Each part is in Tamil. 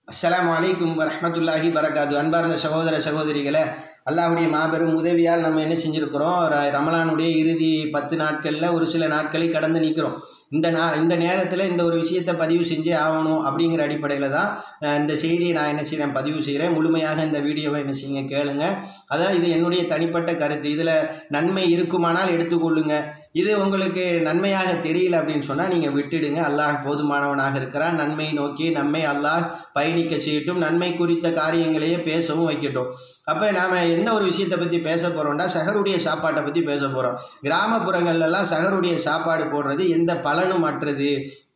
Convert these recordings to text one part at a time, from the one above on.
அஸ்ஸலாமு அலைக்கும் வரஹ்மத்துல்லாஹி வரகாத்து அன்பார்ந்த சகோதர சகோதரிகளே அல்லாஹ்வுடைய மாபெரும் உதவியால் நம்ம என்ன செஞ்சுருக்கிறோம் ர- ரமலானுடைய இறுதி பத்து நாட்களில் ஒரு சில நாட்களை கடந்து நிற்கிறோம் இந்த நா இந்த நேரத்தில் இந்த ஒரு விஷயத்தை பதிவு செஞ்சே ஆகணும் அப்படிங்கிற அடிப்படையில் தான் அஹ், இந்த செய்தியை நான் என்ன செய்கிறேன் பதிவு செய்கிறேன் முழுமையாக இந்த வீடியோவை என்ன செய்யுங்க கேளுங்க அதான் இது என்னுடைய தனிப்பட்ட கருத்து இதில் நன்மை இருக்குமானால் எடுத்துக்கொள்ளுங்க இது உங்களுக்கு நன்மையாக தெரியல அப்படின்னு சொன்னால் நீங்கள் விட்டுடுங்க அல்லாஹ் போதுமானவனாக இருக்கிறான் நன்மையை நோக்கி நம்மை அல்லாஹ் பயணிக்க செய்யட்டும் நன்மை குறித்த காரியங்களையே பேசவும் வைக்கட்டும் அப்போ நாம் எந்த ஒரு விஷயத்தை பற்றி பேச போகிறோம்னா சகருடைய சாப்பாட்டை பற்றி பேச போகிறோம் கிராமப்புறங்கள்லாம் சகருடைய சாப்பாடு போடுறது எந்த பலனும் அற்றது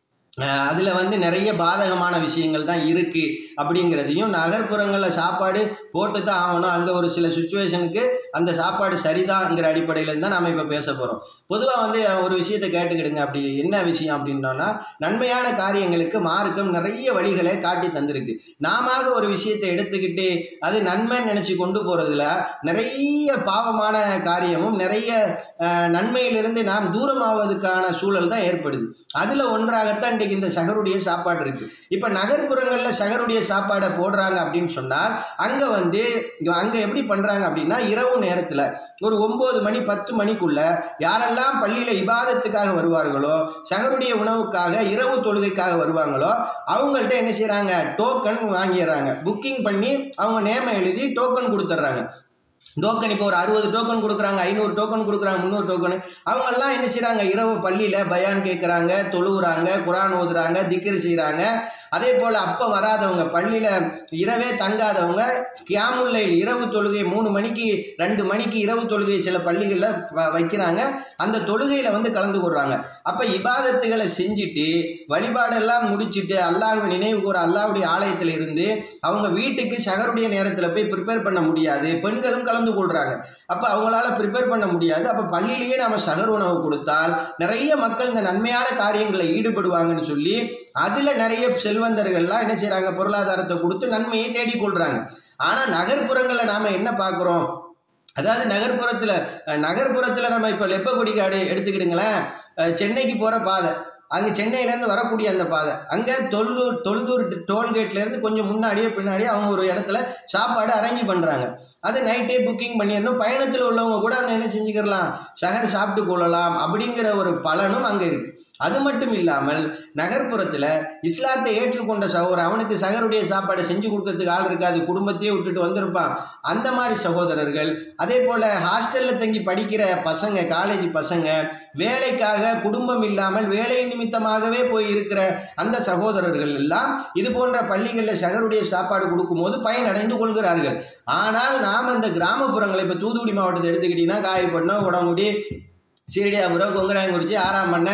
அதில் வந்து நிறைய பாதகமான விஷயங்கள் தான் இருக்குது அப்படிங்கிறதையும் நகர்ப்புறங்களில் சாப்பாடு போட்டு தான் ஆகணும் அங்கே ஒரு சில சுச்சுவேஷனுக்கு அந்த சாப்பாடு சரிதாங்கிற அடிப்படையில் தான் நாம் இப்போ பேச போகிறோம் பொதுவாக வந்து ஒரு விஷயத்தை கேட்டுக்கிடுங்க அப்படி என்ன விஷயம் அப்படின்னோன்னா நன்மையான காரியங்களுக்கு மார்க்கம் நிறைய வழிகளை காட்டி தந்திருக்கு நாம ஒரு விஷயத்தை எடுத்துக்கிட்டு அது நன்மைன்னு நினச்சி கொண்டு போகிறதுல நிறைய பாவமான காரியமும் நிறைய அஹ், நன்மையிலிருந்து நாம் தூரமாவதுக்கான சூழல் தான் ஏற்படுது அதில் ஒன்றாகத்தான் இன்றைக்கு இந்த சகருடைய சாப்பாடு இருக்குது இப்போ நகர்ப்புறங்களில் சகருடைய சாப்பாடை போடுறாங்க அப்படின்னு சொன்னால் அங்கே வந்து அங்கே எப்படி பண்ணுறாங்க அப்படின்னா இரவு நேரத்தில் ஒரு ஒம்பது மணி பத்து மணிக்குள்ள யாரெல்லாம் பள்ளியில் இபாதத்துக்காக வருவார்களோ சகருடைய உணவுக்காக இரவு தொழுகைக்காக வருவாங்களோ அவங்கள்ட்ட என்ன செய்கிறாங்க டோக்கன் வாங்கிடுறாங்க புக்கிங் பண்ணி அவங்க நேமம் எழுதி டோக்கன் கொடுத்துட்றாங்க டோக்கன் இப்போ ஒரு அறுபது டோக்கன் கொடுக்குறாங்க ஐநூறு டோக்கன் கொடுக்குறாங்க முந்நூறு டோக்கன் அவங்கெல்லாம் என்ன செய்கிறாங்க இரவு பள்ளியில் பயான் கேட்குறாங்க தொழுவுறாங்க குரான் ஓதுறாங்க திக்ர் செய்கிறாங்க அதே போல் அப்போ வராதவங்க பள்ளியில் இரவே தங்காதவங்க கியாமுல்லை இரவு தொழுகை மூணு மணிக்கு ரெண்டு மணிக்கு இரவு தொழுகை சில பள்ளிகளில் வ- வைக்கிறாங்க அந்த தொழுகையில் வந்து கலந்து கொள்கிறாங்க அப்போ இபாதத்துகளை செஞ்சுட்டு வழிபாடெல்லாம் முடிச்சுட்டு அல்லாஹ்வை நினைவு கூற அல்லாஹ்வுடைய ஆலயத்தில் இருந்து அவங்க வீட்டுக்கு சகருடைய நேரத்தில் போய் ப்ரிப்பேர் பண்ண முடியாது பெண்களும் கலந்து கொள்கிறாங்க அப்போ அவங்களால ப்ரிப்பேர் பண்ண முடியாது அப்போ பள்ளியிலேயே நம்ம சகர் உணவு கொடுத்தால் நிறைய மக்கள் இந்த நன்மையான காரியங்களில் ஈடுபடுவாங்கன்னு சொல்லி அதில் நிறைய செல்வந்தர்கள்லாம் என்ன செய்கிறாங்க பொருளாதாரத்தை கொடுத்து நன்மையை தேடிக்கொள்கிறாங்க ஆனால் நகர்ப்புறங்களில் நாம் என்ன பார்க்குறோம் அதாவது நகர்ப்புறத்தில் நகர்ப்புறத்தில் நம்ம இப்போ லெப்பக்குடி காடு எடுத்துக்கிடுங்களேன் அஹ் சென்னைக்கு போகிற பாதை அங்கே சென்னையிலேருந்து வரக்கூடிய அந்த பாதை அங்கே தொழுதூர் தொழுதூர் டோல்கேட்லேருந்து கொஞ்சம் முன்னாடியே பின்னாடியே அவங்க ஒரு இடத்துல சாப்பாடு அரேஞ்ச் பண்ணுறாங்க அது நைட்டே புக்கிங் பண்ணிடணும் பயணத்தில் உள்ளவங்க கூட அந்த என்ன செஞ்சுக்கலாம் சகர் சாப்பிட்டு கொள்ளலாம் அப்படிங்கிற ஒரு பலனும் அங்கே இருக்குது அது மட்டும் இல்லாமல் நகர்ப்புறத்தில் இஸ்லாத்தை ஏற்றுக்கொண்ட சகோதரர் அவனுக்கு சகருடைய சாப்பாடை செஞ்சு கொடுக்கறதுக்கு ஆள் இருக்காது குடும்பத்தையே விட்டுட்டு வந்திருப்பான் அந்த மாதிரி சகோதரர்கள் அதே போல் ஹாஸ்டலில் தங்கி படிக்கிற பசங்க காலேஜ் பசங்க வேலைக்காக குடும்பம் இல்லாமல் வேலை நிமித்தமாகவே போய் இருக்கிற அந்த சகோதரர்கள் எல்லாம் இது போன்ற பள்ளிகளில் சகருடைய சாப்பாடு கொடுக்கும்போது பயனடைந்து கொள்கிறார்கள் ஆனால் நாம் இந்த கிராமப்புறங்களை இப்போ தூத்துக்குடி மாவட்டத்தை எடுத்துக்கிட்டிங்கன்னா காயப்பட்டினம் உடங்குடி சீடியாபுரம் கொங்கராயங்குறிச்சி ஆறாம் பண்ண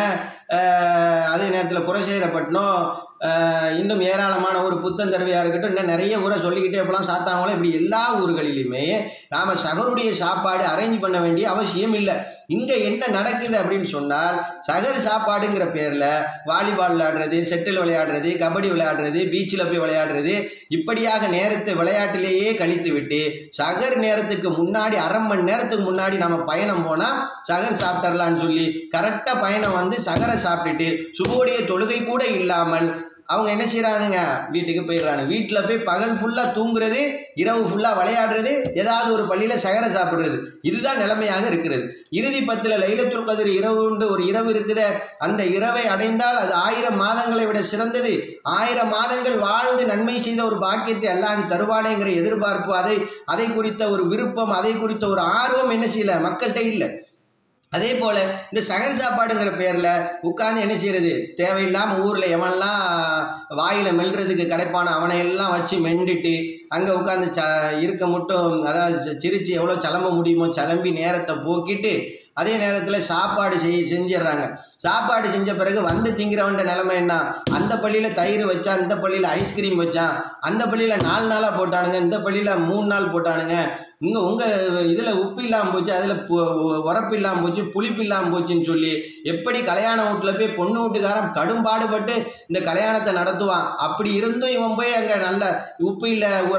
அதே நேரத்தில் குலசேகரப்பட்டினம் ஆஹ் இன்னும் ஏராளமான ஒரு புத்தந்தருவையாக இருக்கட்டும் இன்னும் நிறைய ஊரை சொல்லிக்கிட்டே போகலாம் சாத்தாங்குளம் இப்படி எல்லா ஊர்களிலுமே நாம் சகருடைய சாப்பாடு அரேஞ்ச் பண்ண வேண்டிய அவசியம் இல்லை இங்கே என்ன நடக்குது அப்படின்னு சொன்னால் சகர் சாப்பாடுங்கிற பேரில் வாலிபால் விளையாடுறது செட்டில் விளையாடுறது கபடி விளையாடுறது பீச்சில் போய் விளையாடுறது இப்படியாக நேரத்தை விளையாட்டிலேயே கழித்து விட்டு சகர் நேரத்துக்கு முன்னாடி அரை மணி நேரத்துக்கு முன்னாடி நம்ம பயணம் போனால் சகர் சாப்பிட்றலான்னு சொல்லி கரெக்டாக பயணம் வந்து சகரை சாப்பிட்டுட்டு சுபோடைய தொழுகை கூட இல்லாமல் அவங்க என்ன செய்கிறானுங்க வீட்டுக்கு போயிடுறாங்க வீட்டில் போய் பகல் ஃபுல்லாக தூங்குறது இரவு ஃபுல்லாக விளையாடுறது ஏதாவது ஒரு பள்ளியில் சகரை சாப்பிட்றது இதுதான் நிலைமையாக இருக்கிறது இறுதி பத்தில் லைலத்துல் கதிர் இரவுண்டு ஒரு இரவு இருக்குதே அந்த இரவை அடைந்தால் அது ஆயிரம் மாதங்களை விட சிறந்தது ஆயிரம் மாதங்கள் வாழ்ந்து நன்மை செய்த ஒரு பாக்கியத்தை அல்லாஹ் தருவானேங்கிற எதிர்பார்ப்பு அதை அதை குறித்த ஒரு விருப்பம் அதை குறித்த ஒரு ஆர்வம் என்ன செய்யல மக்கள்கிட்ட இல்லை அதே போல் இந்த சகர் சாப்பாடுங்கிற பேரில் உட்காந்து என்ன செய்யறது தேவையில்லாமல் ஊரில் எவன்லாம் வாயில் மெல்றதுக்கு கிடைப்பானோ அவனை எல்லாம் வச்சு மெண்டுட்டு அங்கே உட்காந்து ச இருக்க மட்டும் அதாவது சி- சிரிச்சு எவ்வளோ சலம்ப முடியுமோ சலம்பி நேரத்தை போக்கிட்டு அதே நேரத்தில் சாப்பாடு செய் செஞ்சிடுறாங்க சாப்பாடு செஞ்ச பிறகு வந்து திங்கிறவன்ட நிலைமை என்ன அந்த பள்ளியில் தயிர் வச்சான் இந்த பள்ளியில் ஐஸ்கிரீம் வச்சான் அந்த பள்ளியில் நாலு நாளாக போட்டானுங்க இந்த பள்ளியில் மூணு நாள் போட்டானுங்க இங்கே உங்கள் இதில் உப்பு இல்லாமல் போச்சு அதில் உரப்பு இல்லாமல் போச்சு புளிப்பு இல்லாமல் போச்சுன்னு சொல்லி எப்படி கல்யாண வீட்டில் போய் பொண்ணு வீட்டுக்காரன் கடும் பாடுபட்டு இந்த கல்யாணத்தை நடத்துவான் அப்படி இருந்தும் இவன் போய் அங்கே நல்ல உப்பு இல்லை உர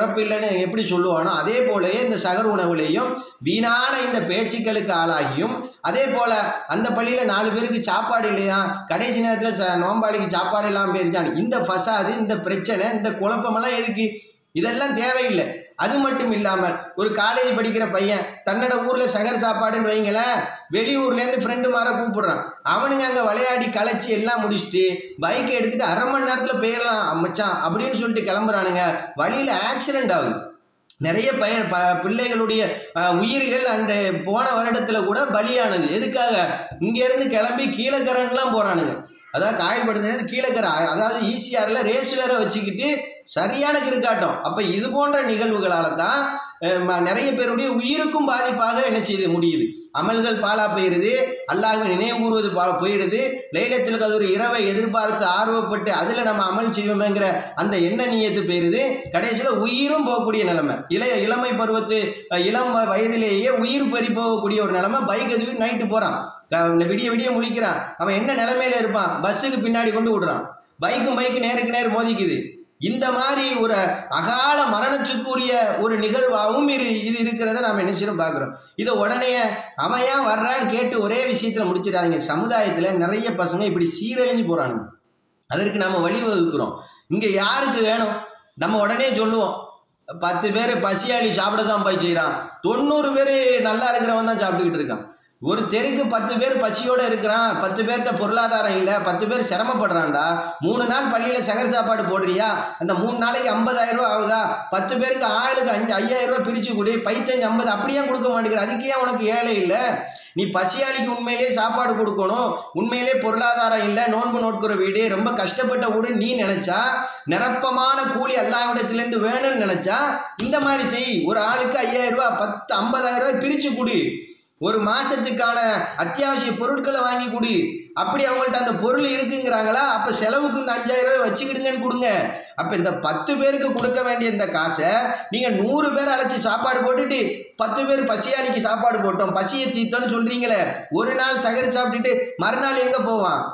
உரப்பு இல்லைன்னு எப்படி சொல்லுவானோ அதே போலவே இந்த சகர் உணவுலையும் வீணான இந்த பேச்சுக்களுக்கு ஆளாகியும் அதே போல அந்த பள்ளியில நாலு பேருக்கு சாப்பாடு இல்லையா கடைசி நேரத்தில் ச நோம்பாளிக்கு சாப்பாடு இல்லாமல் போயிருச்சான் இந்த ஃபசாது இந்த பிரச்சனை இந்த குழப்பமெல்லாம் எதுக்கு இதெல்லாம் தேவையில்லை அது மட்டும் இல்லாமல் ஒரு காலேஜ் படிக்கிற பையன் தன்னோட ஊர்ல சகர் சாப்பாடுன்னு வைங்களேன் வெளியூர்லேருந்து ஃப்ரெண்டு மாற கூப்பிடுறான் அவனுங்க அங்கே விளையாடி களைச்சி எல்லாம் முடிச்சுட்டு பைக்கை எடுத்துட்டு அரை மணி நேரத்தில் போயிடலாம் மச்சான் அப்படின்னு சொல்லிட்டு கிளம்புறானுங்க வழியில் ஆக்சிடென்ட் ஆகுது நிறைய பய ப பிள்ளைகளுடைய அஹ், உயிர்கள் அண்டு போன வருடத்தில் கூட பலியானது எதுக்காக இங்கேருந்து கிளம்பி கீழக்கரன்லாம் போகிறானுங்க அதாவது காயப்படுத்துறது கீழக்கரை அதாவது ஈசிஆரில் ரேஸ் வேற வச்சுக்கிட்டு சரியான கிறுக்காட்டம் அப்போ இது போன்ற நிகழ்வுகளால் தான் அஹ், ம- நிறைய பேருடைய உயிருக்கும் பாதிப்பாக என்ன செய்து முடியுது அமல்கள் பாலா போயிடுது அல்லாஹ்வை நினைவு கூறுவது பா போயிடுது லைலத்தில் கதூர் இரவை எதிர்பார்த்து ஆர்வப்பட்டு அதில் நம்ம அமல் செய்வோமேங்கிற அந்த எண்ண நீயத்து போயிடுது கடைசியில் உயிரும் போகக்கூடிய நிலைமை இளைய இளமை பருவத்து அஹ், இளம் வ- வயதிலேயே உயிர் பறி போகக்கூடிய ஒரு நிலைமை பைக் எதுவும் நைட்டு போகிறான் விடிய விடிய முழிக்கிறான் அவன் என்ன நிலைமையில இருப்பான் பஸ்ஸுக்கு பின்னாடி கொண்டு விடுறான் பைக்கும் பைக்கு நேருக்கு நேர் மோதிக்குது இந்த மாதிரி ஒரு அகால மரணத்துக்குரிய ஒரு நிகழ்வாகவும் இது இது இருக்கிறத நாம் என்ன செய்யணும் பார்க்குறோம் இதை உடனே அவன் ஏன் வர்றான்னு கேட்டு ஒரே விஷயத்தில் முடிச்சிடாதீங்க சமுதாயத்தில் நிறைய பசங்க இப்படி சீரழிஞ்சு போகிறானுங்க அதற்கு நம்ம வழிவகுக்கிறோம் இங்கே யாருக்கு வேணும் நம்ம உடனே சொல்லுவோம் பத்து பேர் பசியாளி சாப்பிட தான் போய் செய்கிறான் தொண்ணூறு பேர் நல்லா இருக்கிறவன் தான் சாப்பிட்டுக்கிட்டு இருக்கான் ஒரு தெருக்கு பத்து பேர் பசியோட இருக்கிறான் பத்து பேர்கிட்ட பொருளாதாரம் இல்லை பத்து பேர் சிரமப்படுறான்டா மூணு நாள் பள்ளியில் சகர் சாப்பாடு போடுறியா அந்த மூணு நாளைக்கு ஐம்பதாயிரம் ரூபா ஆகுதா பத்து பேருக்கு ஆளுக்கு அஞ்சு ஐயாயிரம் ரூபா பிரிச்சு கொடு பைத்தஞ்சு ஐம்பது அப்படியே கொடுக்க மாட்டேங்கிற அதுக்கு ஏன் உனக்கு ஏழை இல்லை நீ பசியாளிக்கு உண்மையிலே சாப்பாடு கொடுக்கணும் உண்மையிலே பொருளாதாரம் இல்லை நோன்பு நோட்கிற வீடு ரொம்ப கஷ்டப்பட்ட வீடு நீ நினைச்சா நிரப்பமான கூலி அல்லாவிடத்திலேருந்து வேணும்னு நினைச்சா இந்த மாதிரி செய் ஒரு ஆளுக்கு ஐயாயிரம் ரூபாய் பத்து ஐம்பதாயிரம் ரூபாய் பிரிச்சு கொடு ஒரு மாசத்துக்கான அத்தியாவசிய பொருட்களை வாங்கி கொடு அப்படி அவங்கள்ட்ட அந்த பொருள் இருக்குங்கிறாங்களா அப்ப செலவுக்கு இந்த அஞ்சாயிரம் ரூபாய் வச்சுக்கிடுங்கன்னு கொடுங்க அப்ப இந்த பத்து பேருக்கு கொடுக்க வேண்டிய இந்த காசை நீங்க நூறு பேர் அழைச்சி சாப்பாடு போட்டுட்டு பத்து பேர் பசியாளிக்கு சாப்பாடு போட்டோம் பசியை தீர்த்தோம்னு சொல்றீங்களே ஒரு நாள் சகர் சாப்பிட்டுட்டு மறுநாள் எங்க போவான்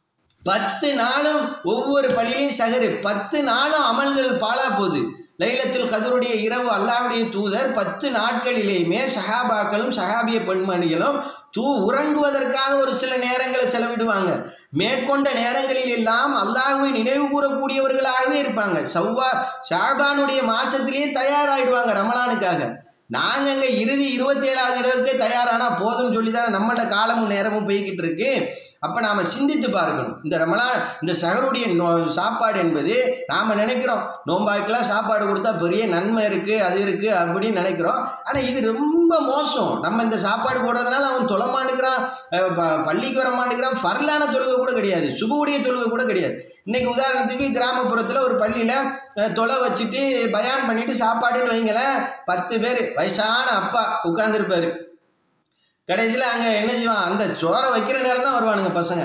பத்து நாளும் ஒவ்வொரு பள்ளியிலையும் சகரு பத்து நாளும் அமல்கள் பாழா போகுது லைலத்துல் கதருடைய இரவு அல்லாஹ்வுடைய தூதர் பத்து நாட்களிலேயுமே சஹாபாக்களும் சஹாபிய பெண்மணிகளும் தூ உறங்குவதற்காக ஒரு சில நேரங்களை செலவிடுவாங்க மேற்கொண்ட நேரங்களில் எல்லாம் அல்லாஹ்வை நினைவு கூறக்கூடியவர்களாகவே இருப்பாங்க சவ்வா ஷாபானுடைய மாசத்திலேயே தயாராகிடுவாங்க ரமலானுக்காக நாங்கள் அங்கே இறுதி இருபத்தேழாவது இரவுக்கே தயாரானா போதும்னு சொல்லி தானே நம்மளோட காலமும் நேரமும் போய்கிட்டு இருக்கு அப்போ நாம் சிந்தித்து பார்க்கணும் இந்த ரமலான் இந்த சகருடைய நோ சாப்பாடு என்பது நாம் நினைக்கிறோம் நோம்பாய்க்கெல்லாம் சாப்பாடு கொடுத்தா பெரிய நன்மை இருக்குது அது இருக்குது அப்படின்னு நினைக்கிறோம் ஆனால் இது ரொம்ப மோசம் நம்ம இந்த சாப்பாடு போடுறதுனால அவன் தொலை மாட்டுக்கிறான் அஹ் ப- பள்ளிக்கு வர மாட்டேங்கிறான் ஃபர்லான தொழுகை கூட கிடையாது சுபவுடைய தொழுகை கூட கிடையாது இன்னைக்கு உதாரணத்துக்கு கிராமப்புறத்தில் ஒரு பள்ளியில் தொலை வச்சுட்டு பயான் பண்ணிட்டு சாப்பாடுன்னு வைங்களேன் பத்து பேர் வயசான அப்பா உட்கார்ந்துருப்பாரு கடைசியில் அங்கே என்ன செய்வான் அந்த சோறை வைக்கிற நேரம் தான் வருவானுங்க பசங்க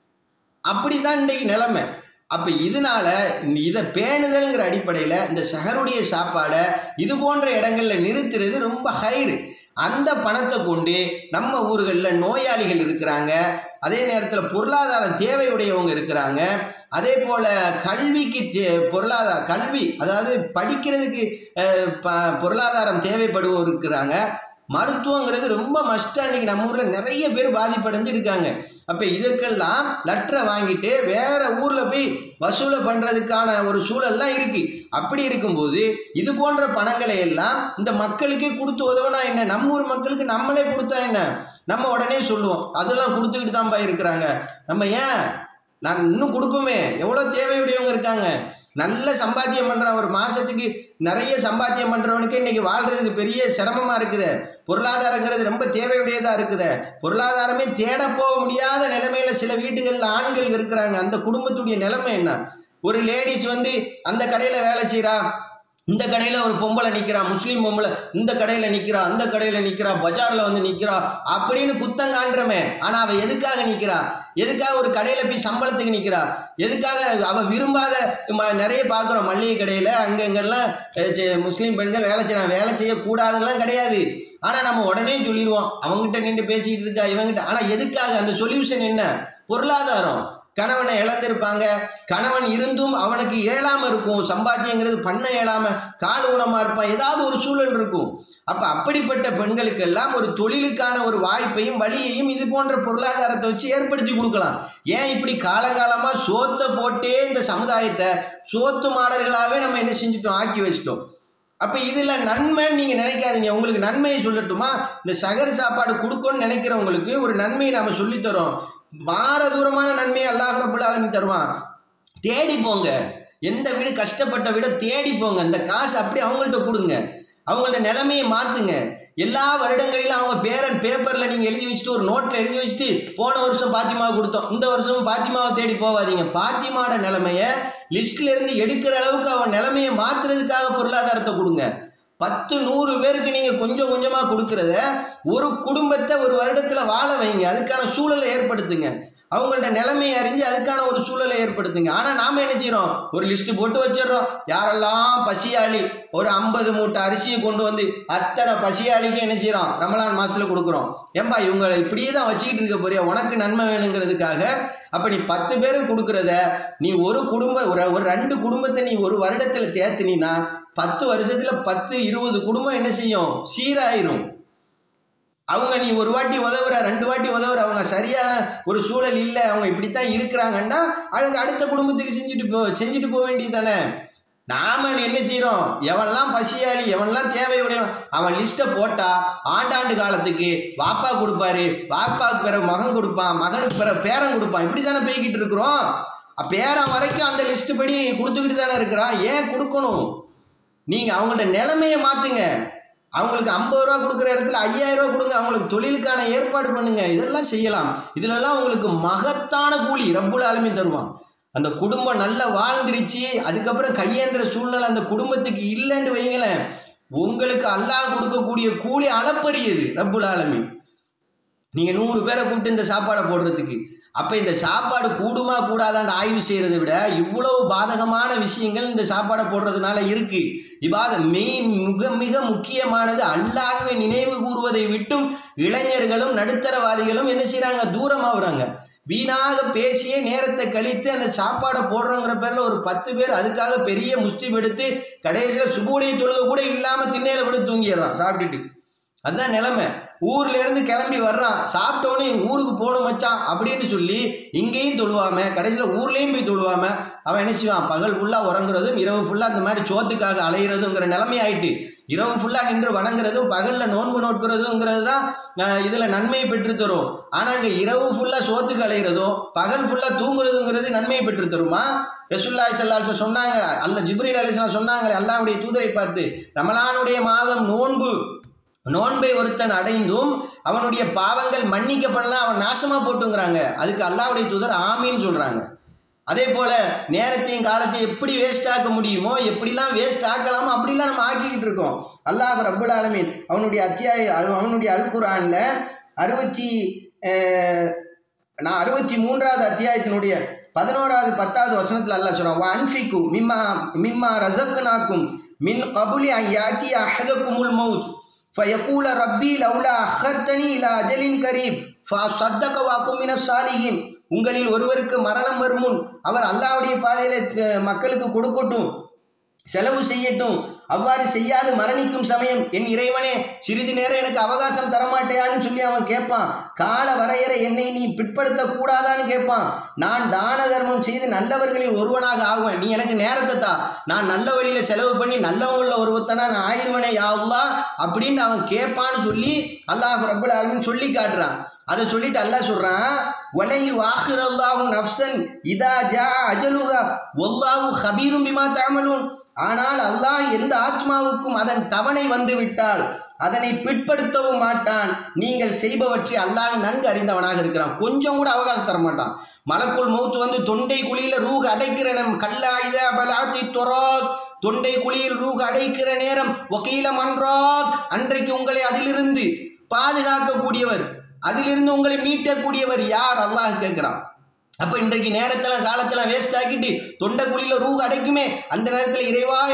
அப்படி தான் இன்றைக்கு நிலைமை அப்போ இதனால இதை பேணுதல்ங்கிற அடிப்படையில் இந்த சகருடைய சாப்பாடை இது போன்ற இடங்கள்ல நிறுத்துறது ரொம்ப ஹைரு அந்த பணத்தை கொண்டு நம்ம ஊர்களில் நோயாளிகள் இருக்கிறாங்க அதே நேரத்தில் பொருளாதார தேவையுடையவங்க இருக்கிறாங்க அதே போல் கல்விக்கு தே பொருளாதார கல்வி அதாவது படிக்கிறதுக்கு அஹ், ப- பொருளாதாரம் தேவைப்படுவோர் இருக்கிறாங்க மருத்துவங்கிறது ரொம்ப மஸ்டாக இன்னைக்கு நம்ம ஊரில் நிறைய பேர் பாதிப்படைஞ்சு இருக்காங்க அப்போ இதற்கெல்லாம் லெட்டரை வாங்கிட்டு வேற ஊரில் போய் வசூலை பண்ணுறதுக்கான ஒரு சூழல்லாம் இருக்குது அப்படி இருக்கும்போது இது போன்ற பணங்களை எல்லாம் இந்த மக்களுக்கே கொடுத்து உதவுனா என்ன நம்ம ஊர் மக்களுக்கு நம்மளே கொடுத்தா என்ன நம்ம உடனே சொல்லுவோம் அதெல்லாம் கொடுத்துக்கிட்டு தான்ப்பா இருக்கிறாங்க நம்ம ஏன் நான் இன்னும் கொடுப்போமே எவ்வளோ தேவையுடையவங்க இருக்காங்க நல்ல சம்பாத்தியம் பண்ணுறான் ஒரு மாதத்துக்கு நிறைய சம்பாத்தியம் பண்ணுறவனுக்கு இன்னைக்கு வாழ்கிறதுக்கு பெரிய சிரமமாக இருக்குது பொருளாதாரங்கிறது ரொம்ப தேவையுடையதாக இருக்குது பொருளாதாரமே தேட போக முடியாத நிலைமையில சில வீடுகளில் ஆண்கள் இருக்கிறாங்க அந்த குடும்பத்துடைய நிலைமை என்ன ஒரு லேடிஸ் வந்து அந்த கடையில் வேலை செய்கிறா இந்த கடையில் ஒரு பொம்பளை நிற்கிறா முஸ்லீம் பொம்பளை இந்த கடையில் நிற்கிறா அந்த கடையில் நிற்கிறா பஜாரில் வந்து நிற்கிறா அப்படின்னு குத்தம் காண்றமே ஆனால் அவள் எதுக்காக நிற்கிறா எதுக்காக ஒரு கடையில் போய் சம்பளத்துக்கு நிற்கிறா எதுக்காக அவள் விரும்பாத ம- நிறைய பார்க்குறோம் மளிகை கடையில் அங்கே இங்கெல்லாம் அஹ், செ- முஸ்லீம் பெண்கள் வேலை செய்யறாங்க வேலை செய்யக்கூடாதுலாம் கிடையாது ஆனால் நம்ம உடனே சொல்லிடுவோம் அவங்ககிட்ட நின்று பேசிக்கிட்டு இருக்கா இவங்கிட்ட ஆனால் எதுக்காக அந்த சொல்யூஷன் என்ன பொருளாதாரம் கணவனை இழந்திருப்பாங்க கணவன் இருந்தும் அவனுக்கு இயலாம இருக்கும் சம்பாத்தியங்கிறது பண்ண இயலாம கால் ஊனமா இருப்பான் ஏதாவது ஒரு சூழல் இருக்கும் அப்ப அப்படிப்பட்ட பெண்களுக்கெல்லாம் ஒரு தொழிலுக்கான ஒரு வாய்ப்பையும் வழியையும் இது போன்ற பொருளாதாரத்தை வச்சு ஏற்படுத்தி கொடுக்கலாம் ஏன் இப்படி காலங்காலமா சோத்தை போட்டே இந்த சமுதாயத்தை சோத்து மாடர்களாவே நம்ம என்ன செஞ்சுட்டோம் ஆக்கி வச்சிட்டோம் அப்ப இதுல நன்மைன்னு நீங்க நினைக்காதீங்க உங்களுக்கு நன்மையை சொல்லட்டுமா இந்த சகர் சாப்பாடு கொடுக்கணும்னு நினைக்கிறவங்களுக்கு ஒரு நன்மையை நாம சொல்லித் தரோம் பார தூரமான நன்மையை அல்லாஹ் ரபுல் ஆலமீன் தருவான் தேடி போங்க எந்த வீடு கஷ்டப்பட்ட விட தேடி போங்க இந்த காசு அப்படியே அவங்கள்ட்ட கொடுங்க அவங்கள்ட்ட நிலைமையை மாத்துங்க எல்லா வருடங்களிலும் அவங்க பேரன் பேப்பர்ல நீங்க எழுதி வச்சுட்டு ஒரு நோட்ல எழுதி வச்சுட்டு போன வருஷம் பாத்திமா கொடுத்தோம் இந்த வருஷம் பாத்திமாவை தேடி போவாதீங்க பாத்திமாவோட நிலைமைய லிஸ்ட்ல இருந்து எடுக்கிற அளவுக்கு அவன் நிலைமையை மாத்துறதுக்காக பொருளாதாரத்தை கொடுங்க பத்து நூறு பேருக்கு நீங்க கொஞ்சம் கொஞ்சமா கொடுக்கறத ஒரு குடும்பத்தை ஒரு வருடத்துல வாழ வைங்க அதுக்கான சூழலை ஏற்படுத்துங்க அவங்கள்ட்ட நிலைமையை அறிஞ்சு அதுக்கான ஒரு சூழலை ஏற்படுத்துங்க ஆனா நாம என்ன செய்றோம் ஒரு லிஸ்ட் போட்டு வச்சிடறோம் யாரெல்லாம் பசியாளி ஒரு ஐம்பது மூட்டை அரிசியை கொண்டு வந்து அத்தனை பசியாளிக்கு என்ன செய்றோம் ரமலான் மாசத்துல கொடுக்குறோம் ஏம்பா இவங்க இப்படியே தான் வச்சுக்கிட்டு இருக்க போறியா உனக்கு நன்மை வேணுங்கிறதுக்காக அப்ப நீ பத்து பேருக்கு கொடுக்கறத நீ ஒரு குடும்ப ஒரு ஒரு ரெண்டு குடும்பத்தை நீ ஒரு வருடத்துல தேத்துனீன்னா பத்து வருஷத்துல பத்து இருபது குடும்பம் என்ன செய்யும் சீராயிரும் அவங்க நீ ஒரு வாட்டி உதவுற ரெண்டு வாட்டி உதவுற அவங்க சரியான ஒரு சூழல் இல்லை அவங்க இப்படித்தான் இருக்கிறாங்கன்னா அதுக்கு அடுத்த குடும்பத்துக்கு செஞ்சுட்டு போ செஞ்சுட்டு போக வேண்டியது தானே நாம என்ன செய்றோம் எவன்லாம் பசியாளி எவன்லாம் தேவையுடையவன் அவன் லிஸ்ட்டை போட்டா ஆண்டாண்டு காலத்துக்கு வாப்பா கொடுப்பாரு வாப்பாவுக்கு பிற மகன் கொடுப்பான் மகனுக்கு பிற பேரன் கொடுப்பான் இப்படி தானே போய்கிட்டு இருக்கிறோம் அ, பேரன் வரைக்கும் அந்த லிஸ்ட் படி கொடுத்துக்கிட்டு தானே இருக்கிறான் ஏன் கொடுக்கணும் நீங்க அவங்கள்ட்ட நிலைமையை மாத்துங்க அவங்களுக்கு ஐம்பது ரூபா கொடுக்குற இடத்துல ஐயாயிரம் ரூபா கொடுங்க அவங்களுக்கு தொழிலுக்கான ஏற்பாடு பண்ணுங்க இதெல்லாம் செய்யலாம் இதுலலாம் உங்களுக்கு மகத்தான கூலி ரப்புல் ஆலமீன் தருவான் அந்த குடும்பம் நல்லா வாழ்ந்துருச்சு அதுக்கப்புறம் கையேந்திர சூழ்நிலை அந்த குடும்பத்துக்கு இல்லைன்னு வைங்களேன் உங்களுக்கு அல்லாஹ் கொடுக்கக்கூடிய கூலி அளப்பரியது ரப்புல் ஆலமீன் நீங்க நூறு பேரை கூப்பிட்டு இந்த சாப்பாடை போடுறதுக்கு அப்ப இந்த சாப்பாடு கூடுமா கூடாதான்னு ஆய்வு செய்யறதை விட இவ்வளவு பாதகமான விஷயங்கள் இந்த சாப்பாடை போடுறதுனால இருக்கு இவாத மெயின் மிக மிக முக்கியமானது அல்லாஹ்வை நினைவு கூறுவதை விட்டும் இளைஞர்களும் நடுத்தரவாதிகளும் என்ன செய்றாங்க தூரமாகறாங்க வீணாக பேசியே நேரத்தை கழித்து அந்த சாப்பாடை போடுறோங்கிற பேர்ல ஒரு பத்து பேர் அதுக்காக பெரிய முஸ்தீப் எடுத்து கடைசியில சுபுடைய தொழுகை கூட இல்லாம திண்ணையில விட தூங்கிடுறான் சாப்பிட்டுட்டு அதுதான் நிலைமை ஊர்ல இருந்து கிளம்பி வர்றான் சாப்பிட்டோன்னே ஊருக்கு போகணும் மச்சான் அப்படின்னு சொல்லி இங்கேயும் தொழுவாம கடைசியில ஊர்லயும் போய் தொழுவாம அவன் என்ன செய்வான் பகல் ஃபுல்லா உறங்குறதும் இரவு ஃபுல்லா அந்த மாதிரி சோத்துக்காக அலையிறதுங்கிற நிலைமை ஆயிட்டு இரவு ஃபுல்லா நின்று வணங்குறதும் பகல்ல நோன்பு நோட்கிறதுங்கிறது தான் அஹ், இதுல நன்மையை பெற்று தரும் ஆனா இங்க இரவு ஃபுல்லா சோத்துக்கு அலையிறதும் பகல் ஃபுல்லா தூங்குறதுங்கிறது நன்மையை பெற்று தருமா ரசுல்லாய் சல்லாஹ் சொன்னாங்க அல்ல ஜிப்ரீல் அலிஸ்லாம் சொன்னாங்களே அல்லாஹ்வுடைய தூதரை பார்த்து ரமலானுடைய மாதம் நோன்பு நோன்பை ஒருத்தன் அடைந்தும் அவனுடைய பாவங்கள் மன்னிக்கப்படலாம் அவன் நாசமா போட்டுங்கிறாங்க அதுக்கு அல்லாஹ்வுடைய தூதர் ஆமீன்னு சொல்றாங்க அதே போல நேரத்தையும் காலத்தையும் எப்படி வேஸ்ட் ஆக்க முடியுமோ எப்படிலாம் வேஸ்ட் ஆக்கலாமோ அப்படிலாம் நம்ம ஆக்கிக்கிட்டு இருக்கோம் அல்லாஹ் ரப்புல் ஆலமீன் அவனுடைய அத்தியாய அது- அவனுடைய அல் குர்ஆன்ல அறுபத்தி அஹ், நான் அறுபத்தி மூன்றாவது அத்தியாயத்தினுடைய பதினோராவது பத்தாவது வசனத்துல அல்லாஹ் சொல்றான் அன்ஃபிகு மிம்மா மிம்மா ரசக்னாக்கும் மின் கபுலி ஐயாத்தி அஹதக்குமுல் மவுத் ஃபயகூல ரப்பி லவுலா அஹர்தனி இலா அஜலின் கரீப் ஃபசத்தக வாக்கும் மின சாலிஹின் உங்களில் ஒருவருக்கு மரணம் வரும் முன் அவர் அல்லாஹ்வுடைய பாதையில அஹ், மக்களுக்கு கொடுக்கட்டும் செலவு செய்யட்டும் அவ்வாறு செய்யாது மரணிக்கும் சமயம் என் இறைவனே சிறிது நேரம் எனக்கு அவகாசம் தரமாட்டேயான்னு சொல்லி அவன் கேட்பான் கால வரையறை என்னை நீ பிற்படுத்த கூடாதான்னு கேட்பான் நான் தான தர்மம் செய்து நல்லவர்களில் ஒருவனாக ஆகுவேன் நீ எனக்கு நேரத்தை தா நான் நல்ல வழியில செலவு பண்ணி நல்லவங்கள ஒருவத்தனா நான் ஆயிருவனே யாவ்லா அப்படின்னு அவன் கேட்பான்னு சொல்லி அல்லாஹ் ரப்புல் ஆலமீன் சொல்லி காட்டுறான் அதை சொல்லிட்டு அல்லாஹ் சொல்றான் வலையு ஆஹிரல்லாஹு நஃப்சன் இதா ஜா அஜலுகா வல்லாஹு ஹபீரும் பிமா தஅமலூன் ஆனால் அல்லாஹ் எந்த ஆத்மாவுக்கும் அதன் தவணை வந்து விட்டால் அதனை பிற்படுத்தவும் மாட்டான் நீங்கள் செய்பவற்றை அல்லாஹ் நன்கு அறிந்தவனாக இருக்கிறான் கொஞ்சம் கூட அவகாசம் தர மாட்டான் மலக்குள் மௌத்து வந்து தொண்டை குழியில ரூஹ் அடைக்கிற நம் கல்லாயுத பலாத்தி தொராக் தொண்டை குழியில் ரூஹ் அடைக்கிற நேரம் ஒகீல மன்றாக் அன்றைக்கு உங்களை அதிலிருந்து பாதுகாக்கக்கூடியவர் அதிலிருந்து உங்களை மீட்டக்கூடியவர் யார் அல்லாஹ் கேட்கிறான் அப்ப இன்றைக்கு நேரத்துல காலத்துல வேஸ்ட் ஆக்கிட்டு தொண்டை குழியில ரூ அடைக்குமே அந்த நேரத்துல இறைவா எனக்கு அவகாசம்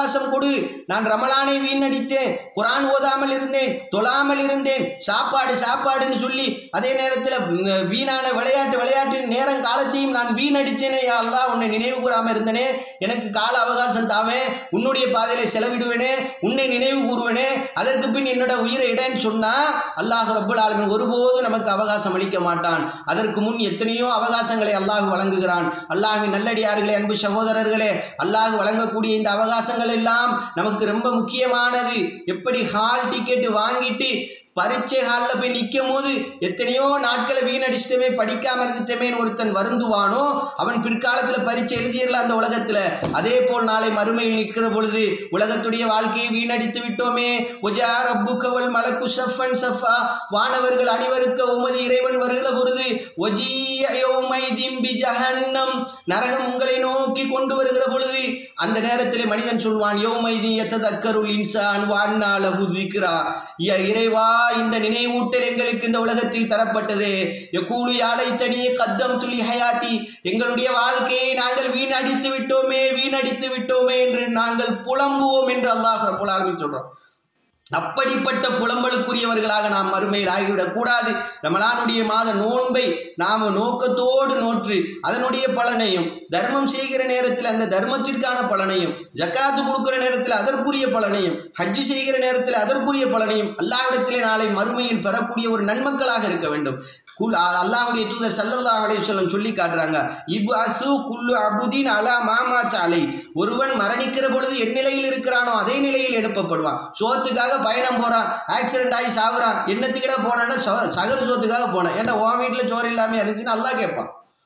அவகாசம் கொடு நான் ரமலானை வீணடித்தேன் குரான் ஓதாமல் இருந்தேன் தொழாமல் இருந்தேன் சாப்பாடு சாப்பாடுன்னு சொல்லி அதே நேரத்தில் வீணான விளையாட்டு விளையாட்டு நேரம் காலத்தையும் நான் வீணடிச்சேனே யா அல்லாஹ் உன்னை நினைவு கூறாம இருந்தனே எனக்கு கால அவகாசம் தாவே உன்னுடைய பாதையில செலவிடுவேனே உன்னை நினைவு கூறுவேனே அதற்கு பின் என்னோட உயிரை இடேன்னு சொன்னா அல்லாஹ் ரப்புல் ஆலமீன் ஒருபோதும் நமக்கு அவகாசம் அளிக்க மாட்டான் அதற்கு முன் எத்தனையோ அவகாசங்களை அல்லாஹ் வழங்குகிறான் அல்லாஹ்வின் நல்லடியார்களே அன்பு சகோதரர்களே அல்லாஹ் வழங்கக்கூடிய இந்த அவகாசங்கள் எல்லாம் நமக்கு ரொம்ப முக்கியமானது எப்படி ஹால் டிக்கெட் வாங்கிட்டு பரீட்சை ஹாலில் போய் நிற்கும் போது எத்தனையோ நாட்களை வீணடிச்சிட்டமே படிக்காம இருந்துட்டமேன்னு ஒருத்தன் வருந்துவானோ அவன் பிற்காலத்தில் பரீட்சை எழுதிடலாம் அந்த உலகத்தில் அதே போல் நாளை மறுமையில் நிற்கிற பொழுது உலகத்துடைய வாழ்க்கையை வீணடித்து விட்டோமே ஒஜா ரப்புக்கவல் மலக்கு சஃபன் சஃபா வானவர்கள் அணிவருக்க உமது இறைவன் வருகிற பொழுது ஒஜிய யௌமைதிம்பி ஜஹன்னம் நரகம் உங்களை நோக்கி கொண்டு வருகிற பொழுது அந்த நேரத்தில் மனிதன் சொல்வான் யோமைதி எத்ததக்கருள் இன்சான் வான்னா லகு திக்ரா ய இறைவா இந்த நினைவூட்டல் எங்களுக்கு இந்த உலகத்தில் தரப்பட்டது எக்கூலு யாழை தனியே கத்தம் துளி ஹயாத்தி எங்களுடைய வாழ்க்கையை நாங்கள் வீணடித்து விட்டோமே வீணடித்து விட்டோமே என்று நாங்கள் புலம்புவோம் என்று அல்லாஹ் ரப்புல் ஆலமீன் சொல்றோம் அப்படிப்பட்ட புலம்பலுக்குரியவர்களாக நாம் மறுமையில் ஆகிவிடக் கூடாது ரமலானுடைய மாத நோன்பை நாம் நோக்கத்தோடு நோற்று அதனுடைய பலனையும் தர்மம் செய்கிற நேரத்தில் அந்த தர்மத்திற்கான பலனையும் ஜக்காத்து கொடுக்கிற நேரத்தில் அதற்குரிய பலனையும் ஹஜ்ஜு செய்கிற நேரத்தில் அதற்குரிய பலனையும் அல்லாவிடத்திலே நாளை மறுமையில் பெறக்கூடிய ஒரு நன்மக்களாக இருக்க வேண்டும் குல் அல்லாஹ்வுடைய தூதர் சல்லல்லாஹு அலைஹி வஸல்லம் சொல்லி காட்டுறாங்க இபு அசு குல்லு அபுதீன் அலா மாமா சாலை ஒருவன் மரணிக்கிற பொழுது என் நிலையில் இருக்கிறானோ அதே நிலையில் எழுப்பப்படுவான் சோத்துக்காக பயணம் போறான் ஆக்சிடென்ட் ஆகி சாவுறான் என்னத்துக்கிட போனான்னா ச- சகரு சோத்துக்காக போனேன் ஏன்டா உன் வீட்டில் சோறு இல்லாமல் இருந்துச்சுன்னு நல்லா கேட்பான்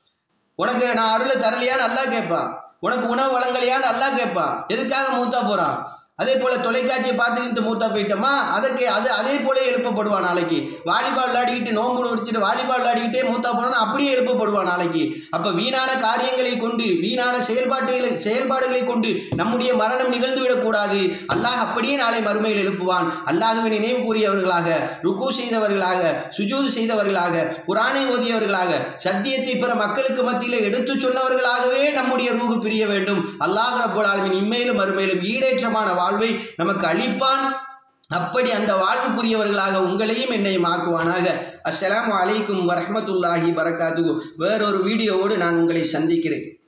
உனக்கு நான் அருளை தரலையான்னு நல்லா கேட்பான் உனக்கு உணவு வழங்கலையான்னு நல்லா கேட்பான் எதுக்காக மூத்தா போறான் அதே போல தொலைக்காட்சியை பார்த்துட்டு மூத்தா போயிட்டோமா அதற்கு அது அதே போல எழுப்பப்படுவான் நாளைக்கு வாலிபால் விளையாடிக்கிட்டு நோன்பு நடிச்சுட்டு வாலிபால் விளையாடிக்கிட்டே மூத்தா போனா அப்படியே எழுப்பப்படுவான் நாளைக்கு அப்ப வீணான காரியங்களை கொண்டு வீணான செயல்பாட்டுகளை செயல்பாடுகளை கொண்டு நம்முடைய மரணம் நிகழ்ந்து விடக்கூடாது அல்லாஹ் அப்படியே நாளை மறுமையில் எழுப்புவான் அல்லாஹ்வை நினைவு கூறியவர்களாக ருக்கு செய்தவர்களாக சுஜூது செய்தவர்களாக குரானை ஓதியவர்களாக சத்தியத்தை பிற மக்களுக்கு மத்தியில் எடுத்து சொன்னவர்களாகவே நம்முடைய ரூகு பிரிய வேண்டும் அல்லாஹ் ரப்பல் ஆலமீன் இம்மையிலும் மறுமையிலும் ஈடேற்றமான வாழ்வை நமக்கு அளிப்பான் அப்படி அந்த வாழ்வுக்குரியவர்களாக உங்களையும் என்னையும் ஆக்குவானாக அஸ்ஸலாமு அலைக்கும் வரஹ்மத்துல்லாஹி வரகாத்து வேறொரு வீடியோவோடு நான் உங்களை சந்திக்கிறேன்